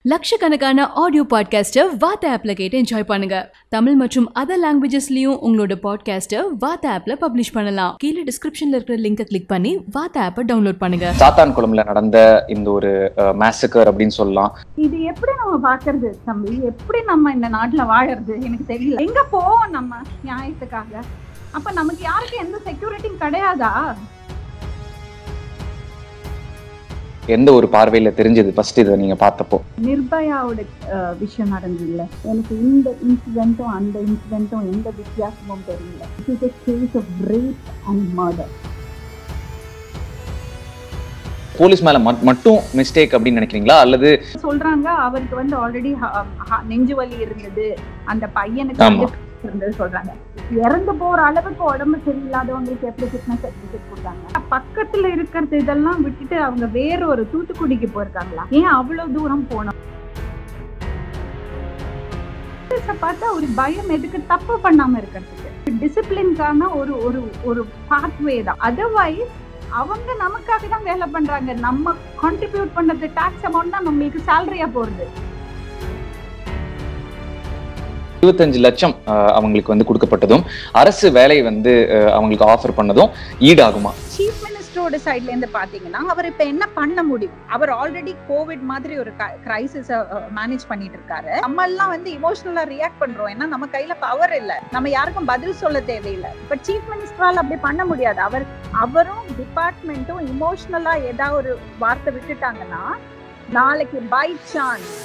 லட்சக்கணக்கான ஆடியோ பாட்காஸ்ட்டை வாத்த ஆப்ல கேட்டு என்ஜாய் பண்ணுங்க தமிழ் மற்றும் அதர் லாங்குவேஜஸ்லயும் உங்களோட பாட்காஸ்ட்டை வாத்த ஆப்ல பப்ளிஷ் பண்ணலாம் கீழே டிஸ்கிரிப்ஷன்ல இருக்கிற லிங்கை கிளிக் பண்ணி வாத்த ஆப்பை டவுன்லோட் பண்ணுங்க சாத்தான் குளம்ல நடந்த இந்த ஒரு மேசக்கர் அப்படின்னு சொல்லலாம் இது எப்படி நம்ம பாக்குறது தம்பி எப்படி நம்ம இந்த நாட்டுல வாழறது எனக்கு தெரியல எங்க போவோம் நம்ம நியாயத்துக்காக அப்ப நமக்கு யாருக்கு எந்த செக்யூரிட்டியும் கிடையாதா எந்த ஒரு பார்வையில தெரிஞ்சது ஃபர்ஸ்ட் இதை நீங்க பார்த்தப்போ நிர்பயாவோட அஹ், விஷயம் நடந்ததுல எனக்கு இந்த இன்சிடென்ட்டும் அந்த இன்சிடென்ட்டும் எந்த வித்தியாசமும் தெரியல it is a case of rape and murder police மேல மட்- மட்டும் மிஸ்டேக் அப்படின்னு நினைக்கிறீங்களா அல்லது சொல்றாங்க அவருக்கு வந்து ஆல்ரெடி நெஞ்சு வலி இருந்தது அந்த பையனுக்கு ஆமா. வந்து இருந்தது சொல்றாங்க இறந்து போற அளவுக்கு உடம்பு சரியில்லாதவங்களுக்கு எப்படி ஃபிட்னஸ் சர்டிபிகேட் கொடுத்தாங்க பக்கத்துல இருக்கிறது இதெல்லாம் விட்டுட்டு அவங்க வேற ஒரு தூத்துக்குடிக்கு போயிருக்காங்களா ஏன் அவ்வளவு தூரம் போனோம் Police-அ பார்த்தா ஒரு பயம் எதுக்கு தப்பு பண்ணாம இருக்கிறதுக்கு டிசிப்ளின்கான ஒரு ஒரு ஒரு பாத்வே தான் அதர்வைஸ் அவங்க நமக்காக தான் வேலை பண்றாங்க நம்ம கான்ட்ரிபியூட் பண்றது டாக்ஸ் அமௌண்ட் தான் நம்மளுக்கு சேலரியா போறது இருபத்தஞ்சு லட்சம் அஹ், அவங்களுக்கு வந்து கொடுக்கப்பட்டதும் அரசு வேலை வந்து அஹ், அவங்களுக்கு ஆஃபர் பண்ணதும் ஈடாகுமா சீஃப் மினிஸ்டரோட சைட்ல இருந்து பாத்தீங்கன்னா அவர் இப்ப என்ன பண்ண முடியும் அவர் ஆல்ரெடி கோவிட் மாதிரி ஒரு கிரைசிஸ் மேனேஜ் பண்ணிட்டு இருக்காரு நம்ம எல்லாம் வந்து இமோஷனலா ரியாக்ட் பண்றோம் ஏன்னா நம்ம கையில பவர் இல்ல நம்ம யாருக்கும் பதில் சொல்ல தேவையில்லை இப்ப சீஃப் மினிஸ்டரால் அப்படி பண்ண முடியாது அவர் அவரும் டிபார்ட்மெண்ட்டும் இமோஷனலா ஏதாவது ஒரு வார்த்தை விட்டுட்டாங்கன்னா நாளைக்கு பை சான்ஸ்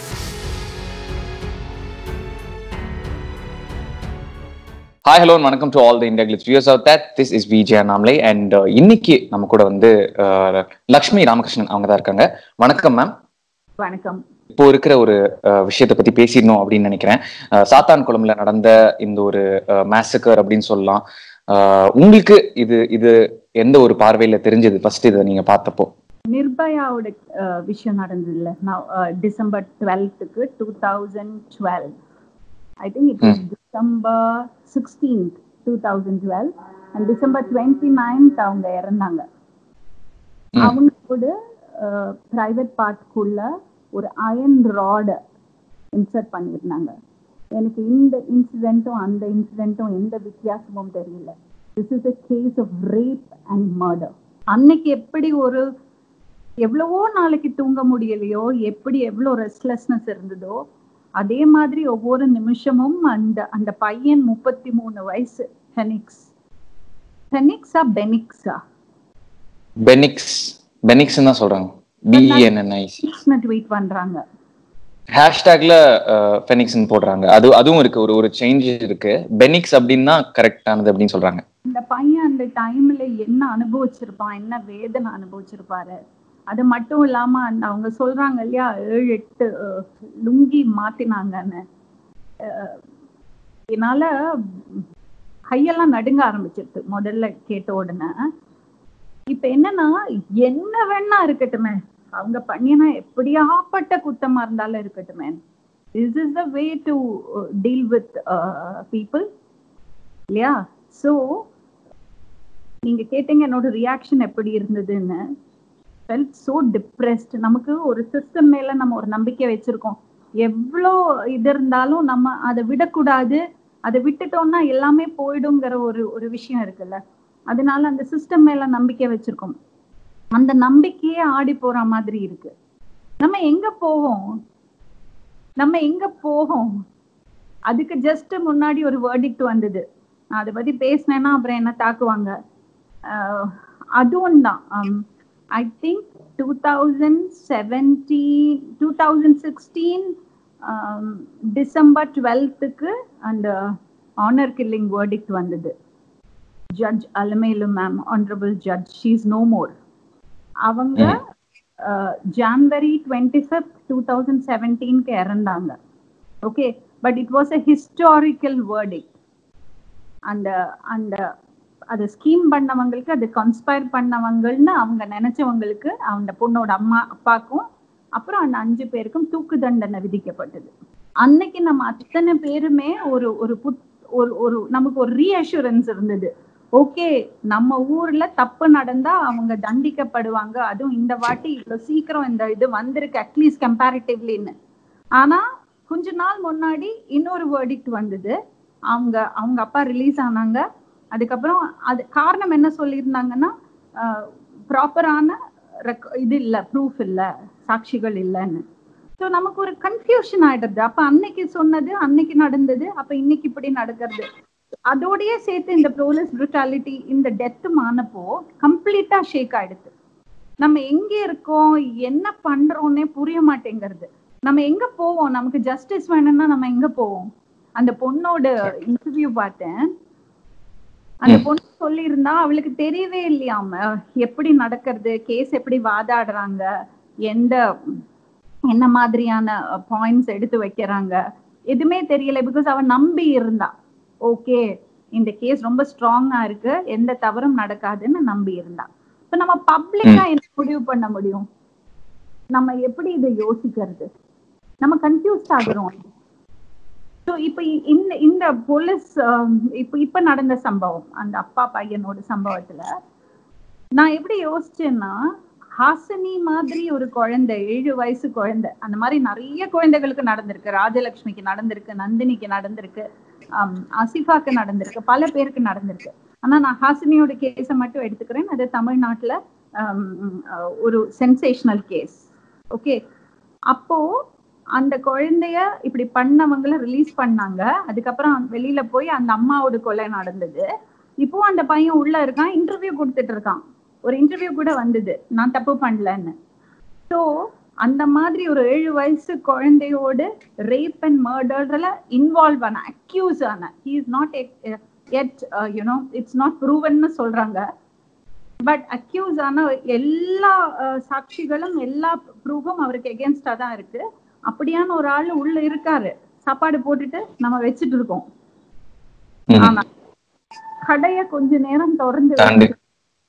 ஹாய் ஹலோ வணக்கம் to all the IndiaGlitz views of that this is Vijay நாம்லே அண்ட் இன்னைக்கு நம்ம கூட வந்து அஹ், லக்ஷ்மி ராமகிருஷ்ணன் அவங்க தான் இருக்காங்க வணக்கம் மேம் வணக்கம் இப்போ இருக்கிற ஒரு அஹ், விஷயத்தை பத்தி பேசிடணும் அப்படின்னு நினைக்கிறேன் அஹ், சாத்தான் குளம்ல நடந்த இந்த ஒரு மேசக்கர் அப்படின்னு சொல்லலாம் அஹ், உங்களுக்கு இது இது எந்த ஒரு பார்வையில தெரிஞ்சது ஃபர்ஸ்ட் இதை நீங்க பார்த்தப்போ நிர்பயாவோட அஹ், விஷயம் நடந்ததுல நான் டிசம்பர் டுவெல்த்துக்கு two thousand twelve I think it was December sixteenth two thousand twelve and December twenty ninth அவங்க இறந்தாங்க ம். அவங்களோட ப்ரைவேட் பார்ட்குள்ள ஒரு அயன் ராட இன்சர்ட் பண்ணியிருந்தாங்க எனக்கு இந்த இன்சிடென்ட்டும் அந்த இன்சிடென்ட்டும் எந்த வித்தியாசமும் தெரியல this is a case of rape and murder அன்னைக்கு எப்படி ஒரு எவ்வளவோ நாளைக்கு தூங்க முடியலையோ எப்படி எவ்வளோ ரெஸ்ட்லெஸ்னஸ் இருந்ததோ அதே மாதிரி ஒவ்வொரு நிமிஷமும் அந்த அந்த பையன் முப்பத்தி மூணு வயசு ஹெனிக்ஸ் ஹெனிக்ஸா பெனிக்ஸா பெனிக்ஸ் பெனிக்ஸ் தான் சொல்றாங்க பிஇஎன்என்ஐசி ட்வீட் பண்றாங்க ஹேஷ்டேக்ல ஃபெனிக்ஸ்னு போடுறாங்க அது அதுவும் இருக்கு ஒரு ஒரு சேஞ்ச் இருக்கு பெனிக்ஸ் அப்படின்னா கரெக்டானது அப்படின்னு சொல்றாங்க இந்த பையன் அந்த டைம்ல என்ன அனுபவிச்சிருப்பான் என்ன வேதனை அனுபவிச்சிருப்பாரு அது மட்டும் இல்லாம அந்த அவங்க சொல்றாங்க இல்லையா ஏழு எட்டு அஹ், லுங்கி மாத்தினாங்கன்னு அஹ், என்னால கையெல்லாம் நடுங்க ஆரம்பிச்சிருச்சு முதல்ல கேட்ட உடனே இப்ப என்னன்னா என்ன வேணா இருக்கட்டுமே அவங்க பண்ணினா எப்படியாப்பட்ட குத்தமா இருந்தாலும் இருக்கட்டுமே this is the way to deal with people இல்லையா ஸோ நீங்க கேட்டீங்க என்னோட ரியாக்ஷன் எப்படி இருந்ததுன்னு ஃபெல்ட் ஸோ டிப்ரெஸ்ட் நமக்கு ஒரு சிஸ்டம் மேல நம்ம ஒரு நம்பிக்கை வச்சிருக்கோம் எவ்வளோ இது இருந்தாலும் நம்ம அதை விடக்கூடாது அதை விட்டுட்டோம்னா எல்லாமே போயிடுங்கிற ஒரு ஒரு விஷயம் இருக்குல்ல அதனால அந்த சிஸ்டம் மேல நம்பிக்கை வச்சிருக்கோம் அந்த நம்பிக்கையே ஆடி போற மாதிரி இருக்கு நம்ம எங்க போவோம் நம்ம எங்க போவோம் அதுக்கு ஜஸ்ட் முன்னாடி ஒரு வேர்டிக்ட் வந்தது நான் அதை பத்தி பேசினேன்னா அப்புறம் என்ன தாக்குவாங்க ஆஹ் அதுவும் தான் I think two thousand seventeen two thousand sixteen December டுவெல்த்துக்கு அந்த ஆனர் கில்லிங் வேர்டிக்ட் வந்தது judge Alamelu ma'am honourable judge she's no more அவங்க January twenty fifth two thousand செவன்டீன்க்கு இறந்தாங்க okay but it was a historical verdict அந்த அந்த அது scheme பண்ணவங்களுக்கு அது கன்ஸ்பயர் பண்ணவங்கன்னு அவங்க நினைச்சவங்களுக்கு அந்த பொண்ணோட அம்மா அப்பாக்கும் அப்புறம் அந்த அஞ்சு பேருக்கும் தூக்கு தண்டனை விதிக்கப்பட்டது அன்னைக்கு நம்ம அத்தனை பேருமே ஒரு ஒரு புத் ஒரு ஒரு நமக்கு ஒரு ரீஅஷூரன்ஸ் இருந்தது ஓகே நம்ம ஊர்ல தப்பு நடந்தா அவங்க தண்டிக்கப்படுவாங்க அதுவும் இந்த வாட்டி இவ்வளவு சீக்கிரம் இந்த இது வந்திருக்கு அட்லீஸ்ட் கம்பேரிட்டிவ்லின்னு ஆனா கொஞ்ச நாள் முன்னாடி இன்னொரு வேர்டிக்ட் வந்தது அவங்க அவங்க அப்பா ரிலீஸ் ஆனாங்க அதுக்கப்புறம் அது காரணம் என்ன சொல்லியிருந்தாங்கன்னா ப்ராப்பரான இது இல்ல ப்ரூஃப் இல்ல சாட்சிகள் இல்லைன்னு ஸோ நமக்கு ஒரு கன்ஃபியூஷன் ஆயிடுறது அப்ப அன்னைக்கு சொன்னது அன்னைக்கு நடந்தது அப்ப இன்னைக்கு இப்படி நடக்கிறது அதோடயே சேர்த்து இந்த ப்ரோலஸ் brutality இந்த டெத்தும் ஆனப்போ கம்ப்ளீட்டா ஷேக் ஆயிடுது நம்ம எங்க இருக்கோம் என்ன பண்றோம்னே புரிய மாட்டேங்கிறது நம்ம எங்க போவோம் நமக்கு ஜஸ்டிஸ் வேணும்னா நம்ம எங்க போவோம் அந்த பொண்ணோட இன்டர்வியூ பார்த்தேன் அந்த பொண்ணு சொல்லியிருந்தா அவளுக்கு தெரியவே இல்லையாம எப்படி நடக்கிறது கேஸ் எப்படி வாதாடுறாங்க எந்த என்ன மாதிரியான பாயிண்ட்ஸ் எடுத்து வைக்கிறாங்க எதுவுமே தெரியல பிகாஸ் அவ நம்பி இருந்தா ஓகே இந்த கேஸ் ரொம்ப ஸ்ட்ராங்கா இருக்கு எந்த தவறும் நடக்காதுன்னு நம்பி இருந்தா இப்ப நம்ம பப்ளிக்கா என்ன முடிவு பண்ண முடியும் நம்ம எப்படி இதை யோசிக்கிறது நம்ம கன்ஃபியூஸ்ட் ஆகுறோம் ஸோ இப்ப இ- இந்த இந்த போலீஸ் இப்ப இப்ப நடந்த சம்பவம் அந்த அப்பா பையனோட சம்பவத்துல நான் எப்படி யோசிச்சேன்னா ஹாசினி மாதிரி ஒரு குழந்தை ஏழு வயசு குழந்தை அந்த மாதிரி நிறைய குழந்தைகளுக்கு நடந்திருக்கு ராஜலட்சுமிக்கு நடந்திருக்கு நந்தினிக்கு நடந்திருக்கு ஆம், ஆசிஃபாக்கு நடந்திருக்கு பல பேருக்கு நடந்திருக்கு ஆனா நான் ஹாசினியோட கேஸை மட்டும் எடுத்துக்கிறேன் அது தமிழ்நாட்டுல ஆம், அஹ், ஒரு சென்சேஷனல் கேஸ் ஓகே அப்போ அந்த குழந்தைய இப்படி பண்ணவங்கள ரிலீஸ் பண்ணாங்க அதுக்கப்புறம் வெளியில போய் அந்த அம்மாவோட கொலை நடந்தது இப்போ அந்த பையன் உள்ள இருக்கான் இன்டர்வியூ கொடுத்துட்டு இருக்கான் ஒரு இன்டர்வியூ கூட வந்தது நான் தப்பு பண்ணலன்னு ஸோ அந்த மாதிரி ஒரு ஏழு வயசு குழந்தையோடு ரேப் அண்ட் மர்டர்ல இன்வால்வ் ஆன அக்யூஸ் ஆன he is not yet you know it's not ப்ரூவன்னு சொல்றாங்க பட் அக்யூஸ் ஆன எல்லா அஹ், சாட்சிகளும் எல்லா ப்ரூஃபும் அவருக்கு எகேன்ஸ்டா தான் இருக்கு அப்படியான ஒரு ஆள் உள்ள இருக்காரு சாப்பாடு போட்டுட்டு நம்ம வச்சுட்டு இருக்கோம் ம். ஆனா கடைய கொஞ்ச நேரம் திறந்து தாண்டி. வச்சு-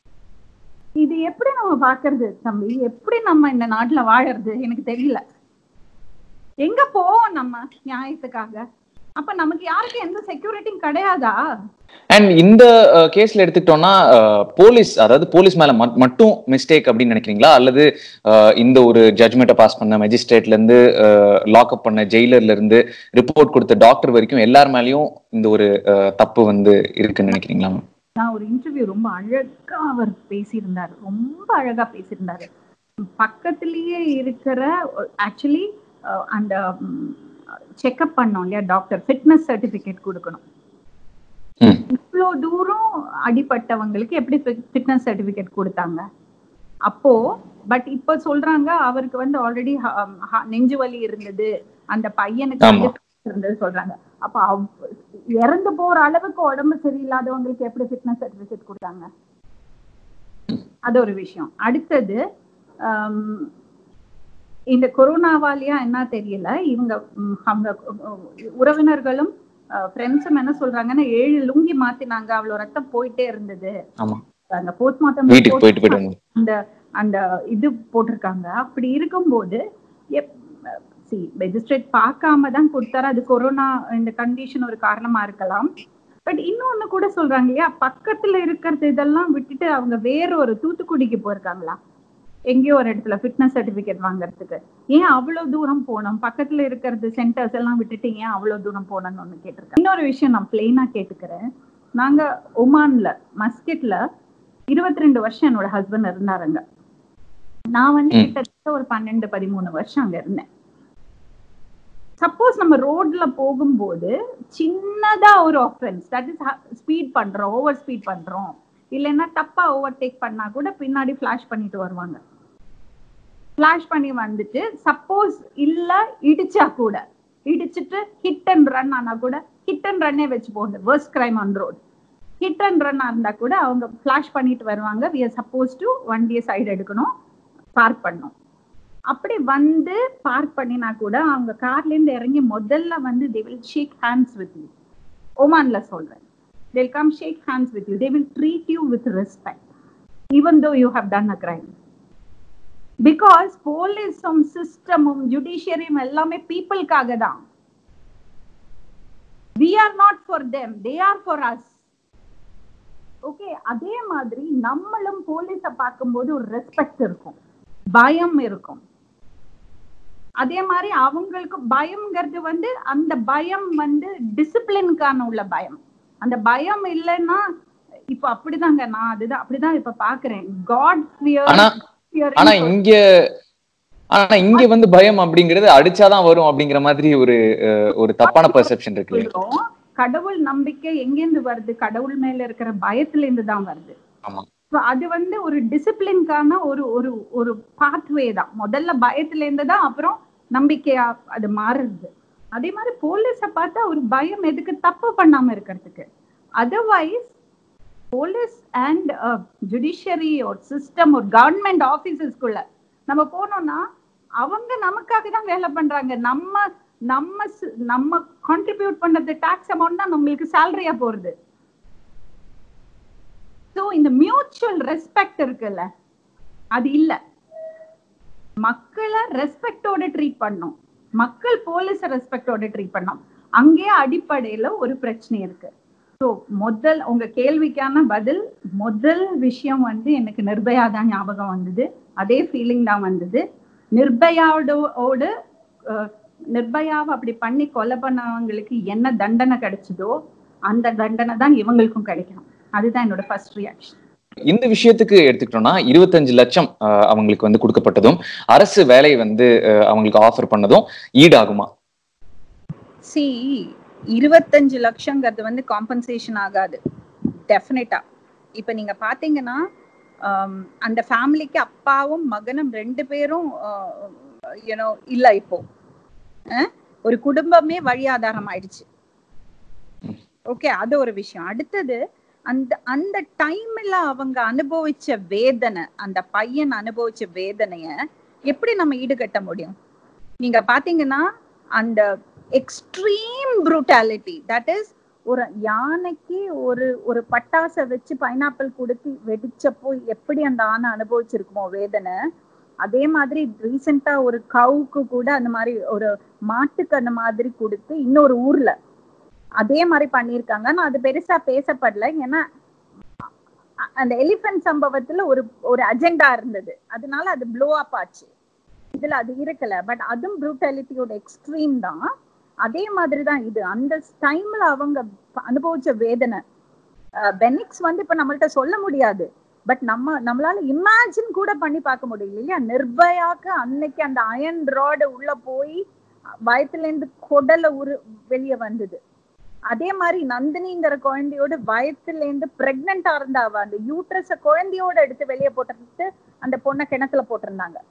இது எப்படி நம்ம பாக்குறது தம்பி எப்படி நம்ம இந்த நாட்டுல வாழறது எனக்கு தெரியல எங்க போவோம் நம்ம நியாயத்துக்காக அப்ப நமக்கு யாருக்கும் எந்த செக்யூரிட்டியும் கிடையாதா அண்ட் இந்த கேஸ்ல எடுத்துக்கிட்டோம்னா போலீஸ் அதாவது போலீஸ் மேல மட்- மட்டும் மிஸ்டேக் அப்படின்னு நினைக்கிறீங்களா அல்லது அஹ், இந்த ஒரு ஜட்மெண்ட்டை பாஸ் பண்ண மெஜிஸ்ட்ரேட்ல இருந்து லாக்அப் பண்ண ஜெயிலர்ல இருந்து ரிப்போர்ட் கொடுத்த டாக்டர் வரைக்கும் எல்லார் மேலயும் இந்த ஒரு அஹ், தப்பு வந்து இருக்குன்னு நினைக்கிறீங்களா மேம் நான் ஒரு இன்டர்வியூ ரொம்ப அழகா அவர் பேசியிருந்தாரு ரொம்ப அழகா பேசியிருந்தாரு பக்கத்திலேயே இருக்கிற ஆக்சுவலி அந்த செக்அப் பண்ணோம் இல்லையா டாக்டர் ஃபிட்னஸ் சர்டிபிகேட் கொடுக்கணும் ம். இவ்வளோ தூரம் அடிபட்டவங்களுக்கு எப்படி ஃபிட்னஸ் சர்டிபிகேட் கொடுத்தாங்க அப்போ பட் இப்ப சொல்றாங்க அவருக்கு வந்து ஆல்ரெடி நெஞ்சு வலி இருந்தது அந்த பையனுக்கு ஆமா. வந்து இருந்தது சொல்றாங்க அப்ப அவ்- இறந்து போற அளவுக்கு உடம்பு சரியில்லாதவங்களுக்கு எப்படி ஃபிட்னஸ் சர்டிபிகேட் கொடுத்தாங்க அது ஒரு விஷயம் அடுத்தது ஆம், இந்த கொரோனாவாலியா என்ன தெரியல இவங்க ம், அவங்க உ- உறவினர்களும் ஃப்ரெண்ட்ஸும் என்ன சொல்றாங்கன்னா ஏழு லுங்கி மாத்தினாங்க அவ்வளவு ரத்தம் போயிட்டே இருந்தது ஆமா அந்த போஸ்ட்மார்ட்டம் வீட்டுக்கு போயிட்டு போயிட்டு வந்து அந்த அந்த இது போட்டிருக்காங்க அப்படி இருக்கும்போது சி ரெஜிஸ்ட்ரேட் பார்க்காம தான் கொடுத்தாரு அது கொரோனா இந்த கண்டிஷன் ஒரு காரணமா இருக்கலாம் பட் இன்னொன்னு கூட சொல்றாங்க இல்லையா பக்கத்துல இருக்கிறது இதெல்லாம் விட்டுட்டு அவங்க வேற ஒரு தூத்துக்குடிக்கு போயிருக்காங்களா எங்கேயோ ஒரு இடத்துல ஃபிட்னஸ் சர்டிபிகேட் வாங்குறதுக்கு ஏன் அவ்வளவு தூரம் போனோம் பக்கத்துல இருக்கிறது சென்டர்ஸ் எல்லாம் விட்டுட்டு ஏன் அவ்வளவு தூரம் போனோம்னு ஒண்ணு கேட்டிருக்கேன் இன்னொரு விஷயம் நான் பிளெயினா கேட்டுக்கிறேன் நாங்க ஒமான்ல மஸ்கெட்ல இருபத்தி ரெண்டு வருஷம் என்னோட ஹஸ்பண்ட் இருந்தாருங்க நான் வந்து ம். கிட்டத்தட்ட ஒரு பன்னெண்டு பதிமூணு வருஷம் அங்க இருந்தேன் சப்போஸ் நம்ம ரோட்ல போகும்போது சின்னதா ஒரு ஆஃபென்ஸ் தட் இஸ் ஸ்பீட் பண்றோம் ஓவர் ஸ்பீட் பண்றோம் இல்லைன்னா தப்பா ஓவர் டேக் பண்ணா கூட பின்னாடி ஃபிளாஷ் பண்ணிட்டு வருவாங்க ஃபிளாஷ் பண்ணி வந்துட்டு சப்போஸ் இல்ல இடிச்சா கூட இடிச்சிட்டு ஹிட் அண்ட் ரன் ஆனா கூட ஹிட் அண்ட் ரன்னே வச்சு போகுது worst crime on road hit and run இருந்தா கூட அவங்க ஃபிளாஷ் பண்ணிட்டு வருவாங்க வி ஆர் சப்போஸ் டு வண்டியை சைடு எடுக்கணும் பார்க் பண்ணணும் அப்படி வந்து பார்க் பண்ணினா கூட அவங்க கார்ல இருந்து இறங்கி முதல்ல வந்து they will shake hands with you ஒமான்ல சொல்றேன் they will come shake hands with you they will treat you with respect even though you have done a crime because போலீஸும் சிஸ்டமும் ஜுடிஷியரியும் எல்லாமே பீப்புளுக்காக தான் we are not for them they are for us okay அதே மாதிரி நம்மளும் போலீஸ பார்க்கும்போது ஒரு ரெஸ்பெக்ட் இருக்கும் பயம் இருக்கும் அதே மாதிரி அவங்களுக்கு பயம்ங்கிறது வந்து அந்த பயம் வந்து டிசிப்ளினுக்கான உள்ள பயம் அந்த பயம் இல்லைன்னா இப்ப அப்படிதாங்க நான் அதுதான் அப்படிதான் இப்ப பாக்குறேன் காட் ஆனா ஆனா இங்க ஆனா இங்க வந்து பயம் அப்படிங்கிறது அடிச்சாதான் வரும் அப்படிங்கிற மாதிரி ஒரு அஹ், ஒரு தப்பான பெர்செப்ஷன் இருக்கு இல்லையா? சொல்றோம் கடவுள் நம்பிக்கை எங்கேருந்து வருது கடவுள் மேல இருக்கிற பயத்துல இருந்து தான் வருது ஆமா. So அது வந்து ஒரு டிசிப்ளின்கான ஒரு ஒரு ஒரு பாத்வே தான் முதல்ல பயத்துல இருந்து தான் அப்புறம் நம்பிக்கையா அது மாறுது அதே மாதிரி போலீஸ பார்த்தா ஒரு பயம் எதுக்கு தப்பு பண்ணாம இருக்கிறதுக்கு அதர்வைஸ் போலீஸ் அண்ட் ஜுடிஷியரி ஒரு சிஸ்டம் ஒரு கவர்மெண்ட் ஆபீசஸ்க்குள்ள நம்ம போனோம்னா அவங்க நமக்காக தான் வேலை பண்றாங்க நம்ம நம்ம சி- நம்ம கான்ட்ரிபியூட் பண்றது டாக்ஸ் அமௌண்ட் தான் நம்மளுக்கு சேலரியா போறது சோ இந்த மியூச்சுவல் ரெஸ்பெக்ட் இருக்குல்ல அது இல்ல மக்களை ரெஸ்பெக்டோட ட்ரீட் பண்ணும் மக்கள் போலீஸ ரெஸ்பெக்டோட ட்ரீட் பண்ணும் அங்கேயே அடிப்படையில ஒரு பிரச்சனை இருக்கு ஸோ முதல் உங்க கேள்விக்கான பதில் முதல் விஷயம் வந்து எனக்கு நிர்பயா தான் ஞாபகம் வந்தது அதே ஃபீலிங் தான் வந்தது நிர்பயாவோட அஹ், நிர்பயாவை அப்படி பண்ணி கொலை பண்ணவங்களுக்கு என்ன தண்டனை கிடைச்சதோ அந்த தண்டனை தான் இவங்களுக்கும் கிடைக்கணும் அதுதான் என்னோட ஃபர்ஸ்ட் ரியாக்ஷன் இந்த விஷயத்துக்கு எடுத்துக்கிட்டோம்னா இருபத்தஞ்சு லட்சம் அஹ், அவங்களுக்கு வந்து கொடுக்கப்பட்டதும் அரசு வேலை வந்து அஹ், அவங்களுக்கு ஆஃபர் பண்ணதும் ஈடாகுமா சி இருபத்தஞ்சு லட்சங்கிறது வந்து காம்பன்சேஷன் ஆகாது டெஃபினட்டா இப்ப நீங்க பாத்தீங்கன்னா ஆம், அந்த ஃபேமிலிக்கு அப்பாவும் மகனும் ரெண்டு பேரும் யூனோ இல்ல இப்போ அஹ், ஒரு குடும்பமே வழி ஆதாரம் ஆயிடுச்சு ஓகே அது ஒரு விஷயம் அடுத்தது அந்த அந்த டைம்ல அவங்க அனுபவிச்ச வேதனை அந்த பையன் அனுபவிச்ச வேதனைய எப்படி நம்ம ஈடுகட்ட முடியும் நீங்க பாத்தீங்கன்னா அந்த எக்ஸ்ட்ரீம் ப்ரூட்டாலிட்டி தட் இஸ் ஒரு யானைக்கு ஒரு ஒரு பட்டாசை வச்சு பைனாப்பிள் கொடுத்து வெடிச்சப்போ எப்படி அந்த ஆனை அனுபவிச்சிருக்குமோ வேதனை அதே மாதிரி ரீசெண்டா ஒரு கவுக்கு கூட அந்த மாதிரி ஒரு மாட்டுக்கு அந்த மாதிரி கொடுத்து இன்னொரு ஊர்ல அதே மாதிரி பண்ணியிருக்காங்க ஆனா அது பெருசா பேசப்படல ஏன்னா அ- அந்த எலிஃபென்ட் சம்பவத்துல ஒரு ஒரு அஜெண்டா இருந்தது அதனால அது ப்ளோ அப் ஆச்சு இதுல அது இருக்கல பட் அதுவும் ப்ரூட்டாலிட்டியோட எக்ஸ்ட்ரீம் தான் அதே மாதிரி தான் இது அந்த டைம்ல அவங்க ப- அனுபவிச்ச வேதனை பெனிக்ஸ் வந்து இப்ப நம்மள்ட்ட சொல்ல முடியாது பட் நம்ம நம்மளால இமேஜின் கூட பண்ணி பார்க்க முடியல இல்லையா நிர்பயாக்கு அன்னைக்கு அந்த அயன் ராடு உள்ள போய் வயத்துல இருந்து குடல உரு வெளியே வந்தது அதே மாதிரி நந்தினிங்கிற குழந்தையோட வயத்துல இருந்து பிரெக்னெண்டா இருந்தாவ அந்த யூட்ரஸ குழந்தையோட எடுத்து வெளியே போட்டுட்டு அந்த பொண்ணை கிணத்துல போட்டிருந்தாங்க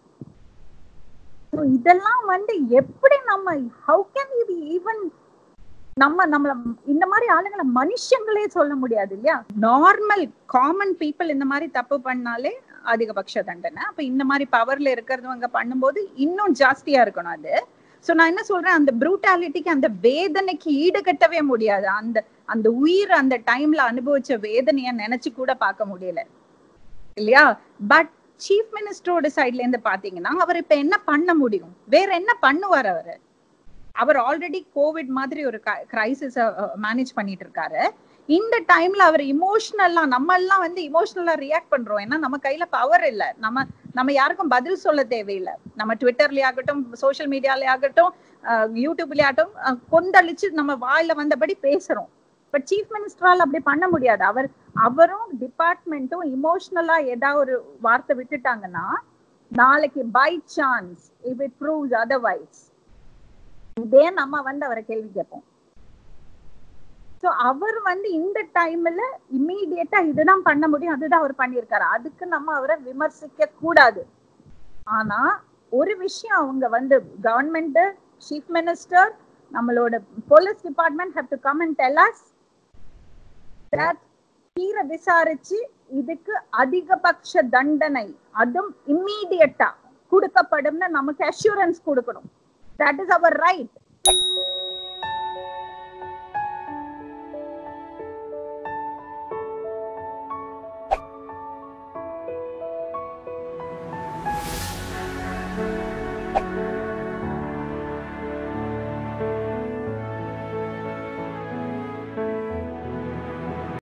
So இதெல்லாம் வந்து எப்படி நம்ம ஹவு கேன் இது ஈவன் நம்ம நம்மள இந்த மாதிரி ஆளுங்களை மனுஷங்களே சொல்ல முடியாது இல்லையா நார்மல் காமன் பீப்புள் இந்த மாதிரி தப்பு பண்ணாலே அதிகபட்ச தண்டனை அப்ப இந்த மாதிரி பவர்ல இருக்கிறவங்க பண்ணும்போது இன்னும் ஜாஸ்தியா இருக்கணும் அது சோ நான் என்ன சொல்றேன் அந்த ப்ரூட்டாலிட்டிக்கு அந்த வேதனைக்கு ஈடுகட்டவே முடியாது அந்த அந்த உயிர் அந்த டைம்ல அனுபவிச்ச வேதனைய நினைச்சு கூட பார்க்க முடியல இல்லையா பட் சீஃப் மினிஸ்டரோட சைட்ல இருந்து பாத்தீங்கன்னா அவர் இப்ப என்ன பண்ண முடியும் வேற என்ன பண்ணுவார் அவரு அவர் ஆல்ரெடி கோவிட் மாதிரி ஒரு கிரைசிஸ மேனேஜ் பண்ணிட்டு இருக்காரு இந்த டைம்ல அவர் இமோஷனலா நம்ம எல்லாம் வந்து இமோஷனலா ரியாக்ட் பண்றோம் ஏன்னா நம்ம கையில பவர் இல்ல நம்ம நம்ம யாருக்கும் பதில் சொல்ல தேவையில்லை நம்ம ட்விட்டர்லயே ஆகட்டும் சோஷியல் மீடியாலே ஆகட்டும் யூடியூப்லயே ஆகட்டும் அஹ், கொந்தளிச்சு நம்ம வாயில வந்தபடி பேசுறோம் பட் சீஃப் மினிஸ்டரால் அப்படி பண்ண முடியாது அவர் அவரும் டிபார்ட்மெண்ட்டும் இமோஷனலா ஏதாவது ஒரு வார்த்தை விட்டுட்டாங்கன்னா நாளைக்கு by chance if it proves otherwise இதே நம்ம வந்து அவரை கேள்வி கேட்போம் சோ அவர் வந்து இந்த டைம்ல இம்மீடியட்டா இதுதான் பண்ண முடியும் அதுதான் அவர் பண்ணியிருக்காரு அதுக்கு நம்ம அவரை விமர்சிக்க கூடாது ஆனா ஒரு விஷயம் அவங்க வந்து கவர்மெண்ட் சீஃப் மினிஸ்டர் நம்மளோட police department have to come and tell us that தீர விசாரிச்சு இதுக்கு அதிகபட்ச தண்டனை அதுவும் இம்மீடியட்டா கொடுக்கப்படும்னு நமக்கு அஷூரன்ஸ் கொடுக்கணும் தட் இஸ் அவர் ரைட்